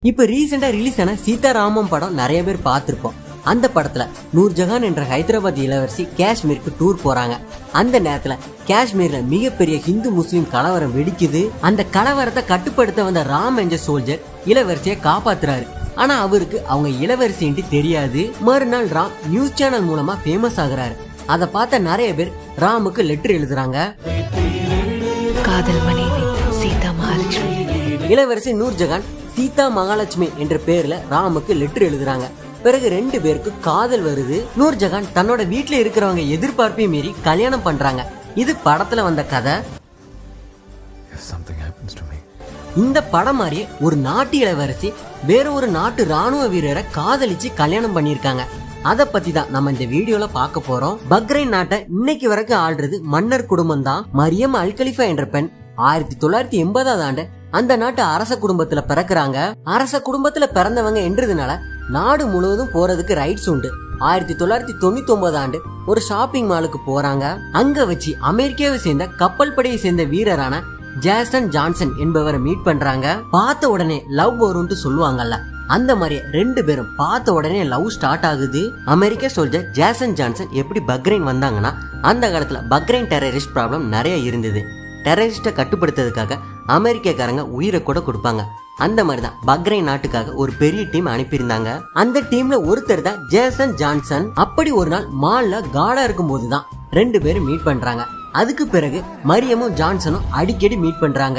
இப்ப ரீசெண்டா ரிலீஸ் ஆன சீதாராமம் படம் நிறைய பேர் பார்த்திருப்போம் அந்த படத்துல நூர்ஜஹான் என்ற ஹைதராபாத் இளவரசி காஷ்மீருக்கு டூர் போறாங்க அந்த நேரத்துல காஷ்மீர்ல மிகப்பெரிய ஹிந்து முஸ்லிம் கலவரம் வெடிக்குது அந்த கலவரத்தை கட்டுப்படுத்த வந்த ராம் என்ற சோல்ஜர் இளவரசியை காப்பாத்துறாரு ஆனா அவருக்கு அவங்க இளவரசின்ட்டு தெரியாது மறுநாள் ராம் நியூஸ் சேனல் மூலமா ஃபேமஸ் ஆகுறாரு அதை பார்த்த நிறைய பேர் ராமுக்கு லெட்டர் எழுதுறாங்க காதல் மனைவி சீதா மகாலட்சுமி இளவரசி நூர்ஜஹான் சீதா மகாலட்சுமி என்ற பேர்ல ராமுக்கு லெட்டர் எழுதுறாங்க பிறகு ரெண்டு பேருக்கு காதல் வருது நூர்ஜஹான் தன்னோட வீட்ல இருக்கிறவங்க எதிர்பார்ப்பையும் மீறி கல்யாணம் பண்றாங்க இது படத்துல வந்த கதை If something happens to me, இந்த படம் மாதிரியே ஒரு நாட்டு இளவரசி வேற ஒரு நாட்டு ராணுவ வீரரை காதலிச்சு கல்யாணம் பண்ணியிருக்காங்க அதை பத்தி தான் நம்ம இந்த வீடியோல பார்க்க போறோம் பக்ரைன் நாட்டை இன்னைக்கு வரைக்கும் ஆள்றது மன்னர் குடும்பம் தான் மரியம் அல்கலிஃபா என்ற பெண் ஆயிரத்தி தொள்ளாயிரத்தி எண்பதாவது ஆண்டு அந்த நாட்டு அரச குடும்பத்துல பிறக்குறாங்க அரச குடும்பத்துல பிறந்தவங்க என்றதுனால நாடு முழுவதும் போறதுக்கு ரைட்ஸ் உண்டு ஆயிரத்தி தொள்ளாயிரத்தி தொண்ணூத்தி ஒன்பது ஆண்டு ஒரு ஷாப்பிங் மாலுக்கு போறாங்க அங்க வச்சு அமெரிக்காவை சேர்ந்த கப்பல் படையை சேர்ந்த வீரரான ஜாஸ்டன் ஜான்சன் என்பவரை மீட் பண்றாங்க பார்த்த உடனே லவ் வரும்னு சொல்லுவாங்கல்ல அந்த மாதிரி ரெண்டு பேரும் பார்த்த உடனே லவ் ஸ்டார்ட் ஆகுது அமெரிக்க சோல்ஜர் ஜாசன் ஜான்சன் எப்படி பக்ரைன் வந்தாங்கன்னா அந்த காலத்துல பக்ரைன் டெரரிஸ்ட் ப்ராப்ளம் நிறைய இருந்தது டெரரிஸ்ட்டை கட்டுப்படுத்துறதுக்காக அமெரிக்கக்காரங்க உயிரை கூட கொடுப்பாங்க அந்த மாதிரி தான் பக்ரைன் நாட்டுக்காக ஒரு பெரிய டீம் அனுப்பியிருந்தாங்க அந்த டீம்ல ஒருத்தர் தான் ஜேசன் ஜான்சன் அப்படி ஒரு நாள் மால்ல காடா இருக்கும்போது தான் ரெண்டு பேரும் மீட் பண்றாங்க அதுக்கு பிறகு மரியமும் ஜான்சனும் அடிக்கடி மீட் பண்றாங்க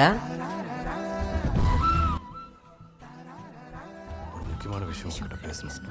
ஒரு முக்கியமான விஷயம் உங்ககிட்ட பேசணும்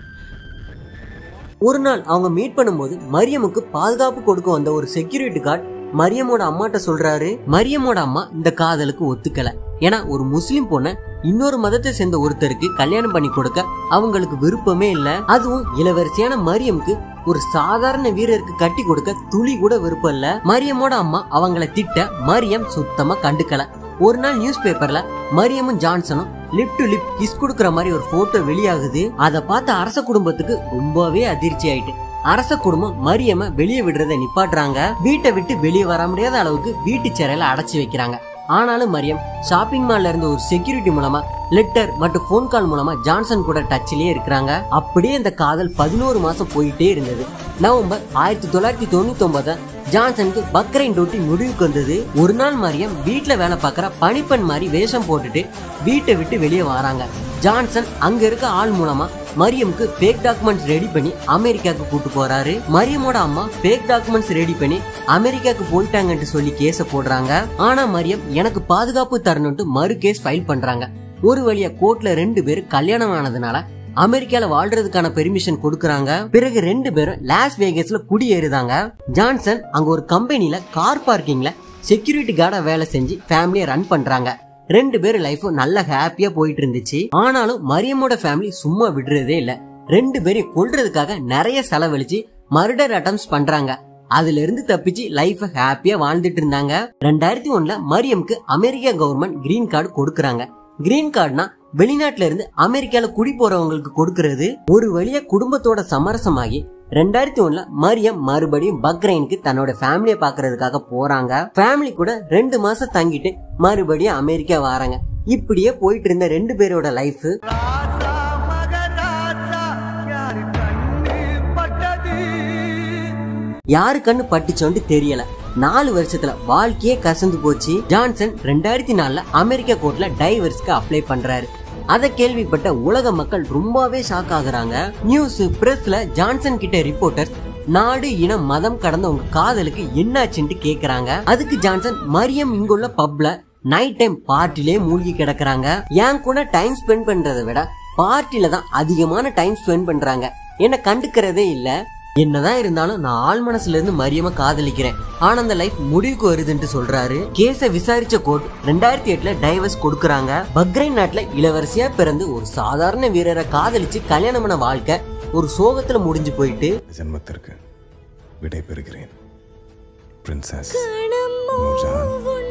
ஒரு நாள் அவங்க மீட் பண்ணும்போது மரியமுக்கு பாதுகாப்பு கொடுக்க வந்த ஒரு செக்யூரிட்டி கார்டு மரியமோட அம்மாட்ட சொல்றாரு மரியமோட அம்மா இந்த காதலுக்கு ஒத்துக்கல ஏன்னா ஒரு முஸ்லிம் பொண்ண இன்னொரு மதத்தை சேர்ந்த ஒருத்தருக்கு கல்யாணம் பண்ணி கொடுக்க அவங்களுக்கு விருப்பமே இல்ல அதுவும் இளவரசியான மரியமுக்கு ஒரு சாதாரண வீரருக்கு கட்டி கொடுக்க துளி கூட விருப்பம் இல்ல மரியமோட அம்மா அவங்கள திட்ட மரியம் சுத்தமா கண்டுக்கல ஒரு நாள் நியூஸ் பேப்பர்ல மரியமும் ஜான்சனும் லிப் டு லிப் கிஸ் கொடுக்கற மாதிரி ஒரு போட்டோ வெளியாகுது அதை பார்த்த அரச குடும்பத்துக்கு ரொம்பவே அதிர்ச்சி ஆயிட்டு அரச குடும்பம் மரியம வெளியே விடுறதை நிப்பாட்டுறாங்க வீட்டை விட்டு வெளியே வர முடியாத அளவுக்கு வீட்டு சிறையில அடைச்சு வைக்கிறாங்க ஆனாலும் மரியம் ஷாப்பிங் மால்ல இருந்த ஒரு செக்யூரிட்டி மூலமா லெட்டர் மற்றும் ஃபோன் கால் மூலமா ஜான்சன் கூட டச்சிலேயே இருக்கிறாங்க அப்படியே இந்த காதல் பதினோரு மாசம் போயிட்டே இருந்தது நவம்பர் ஆயிரத்தி தொள்ளாயிரத்தி தொண்ணூத்தி ஒன்பது ஜான்சனுக்கு பக்ரைன் டூட்டி முடிவுக்கு வந்தது ஒரு நாள் மரியம் வீட்டுல வேலை பார்க்கற பணிப்பெண் மாதிரி வேஷம் போட்டுட்டு வீட்டை விட்டு வெளியே வராங்க ஜான்சன் அங்க இருக்க ஆள் மூலமா மரியமுக்கு ஃபேக் டாக்குமெண்ட்ஸ் ரெடி பண்ணி அமெரிக்காக்கு கூட்டு போறாரு மரியமோட அம்மா ஃபேக் டாக்குமெண்ட்ஸ் ரெடி பண்ணி அமெரிக்காக்கு போயிட்டாங்கன்ட்டு சொல்லி கேஸ போடுறாங்க ஆனா மரியம் எனக்கு பாதுகாப்பு தரணும்ட்டு மறு கேஸ் ஃபைல் பண்றாங்க ஒரு வழியா கோர்ட்ல ரெண்டு பேரும் கல்யாணம் ஆனதுனால அமெரிக்கால வாழ்றதுக்கான பெர்மிஷன் கொடுக்கறாங்க பிறகு ரெண்டு பேரும் லாஸ் வேகஸ்ல குடியேறுதாங்க ஜான்சன் அங்க ஒரு கம்பெனில கார் பார்க்கிங்ல செக்யூரிட்டி கார்டா வேலை செஞ்சு ஃபேமிலியை ரன் பண்றாங்க ரெண்டு பேரும் லைஃபும் நல்ல ஹாப்பியா போயிட்டு இருந்துச்சு ஆனாலும் மரியமோட ஃபேமிலி சும்மா விடுறதே இல்ல ரெண்டு பேரையும் கொல்றதுக்காக நிறைய செலவழிச்சு மர்டர் அட்டம்ஸ் பண்றாங்க அதுல இருந்து தப்பிச்சு லைஃப ஹாப்பியா வாழ்ந்துட்டு இருந்தாங்க ரெண்டாயிரத்தி ஒண்ணுல மரியம்க்கு அமெரிக்கா கவர்மெண்ட் கிரீன் கார்டு கொடுக்கறாங்க கிரீன் கார்டுனா வெளிநாட்டுல இருந்து அமெரிக்கால குடி போறவங்களுக்கு கொடுக்கறது ஒரு வழியா குடும்பத்தோட சமரசமாகி ரெண்டாயிரத்தி ஒண்ணுல மரியம் மறுபடியும் பக்ரைனுக்கு தன்னோட ஃபேமிலியை பாக்குறதுக்காக போறாங்க ஃபேமிலி கூட ரெண்டு மாசம் தங்கிட்டு மறுபடியும் அமெரிக்கா வராங்க இப்படியே போயிட்டு இருந்த ரெண்டு பேரோட லைஃப் யாரு கண்ணு பட்டுச்சோன்னு தெரியல நாலு வருஷத்துல வாழ்க்கையே கசந்து போச்சு ஜான்சன் ரெண்டாயிரத்தி நாலுல அமெரிக்கா கோர்ட்ல டைவர்ஸ்க்கு அப்ளை பண்றாரு அத கேள்விப்பட்ட உலக மக்கள் ரொம்பவே ஷாக் ஆகுறாங்க நியூஸ் பிரஸ்ல ஜான்சன் கிட்ட ரிப்போர்ட்டர்ஸ் நாடு இனம் மதம் கடந்த உங்க காதலுக்கு என்னாச்சுன்ட்டு கேக்குறாங்க அதுக்கு ஜான்சன் மரியம் இங்குள்ள பப்ல நைட் டைம் பார்ட்டிலே மூழ்கி கிடக்குறாங்க என் கூட டைம் ஸ்பெண்ட் பண்றதை விட பார்ட்டில தான் அதிகமான டைம் ஸ்பெண்ட் பண்றாங்க என்ன கண்டுக்கிறதே இல்ல என்னதான் இருந்தாலும் நான் ஆள் மனசுல இருந்து மரியமா காதலிக்கிறேன் ஆனா அந்த லைஃப் முடிவுக்கு வருதுன்ட்டு சொல்றாரு கேஸ விசாரிச்ச கோர்ட் ரெண்டாயிரத்தி எட்டுல டைவர்ஸ் கொடுக்கறாங்க பக்ரைன் நாட்டுல இளவரசியா பிறந்து ஒரு சாதாரண வீரரை காதலிச்சு கல்யாணம் பண்ண வாழ்க்கை ஒரு சோகத்துல முடிஞ்சு போயிட்டு ஜென்மத்திற்கு விடை பெறுகிறேன் பிரின்சஸ் நூர்ஜஹான்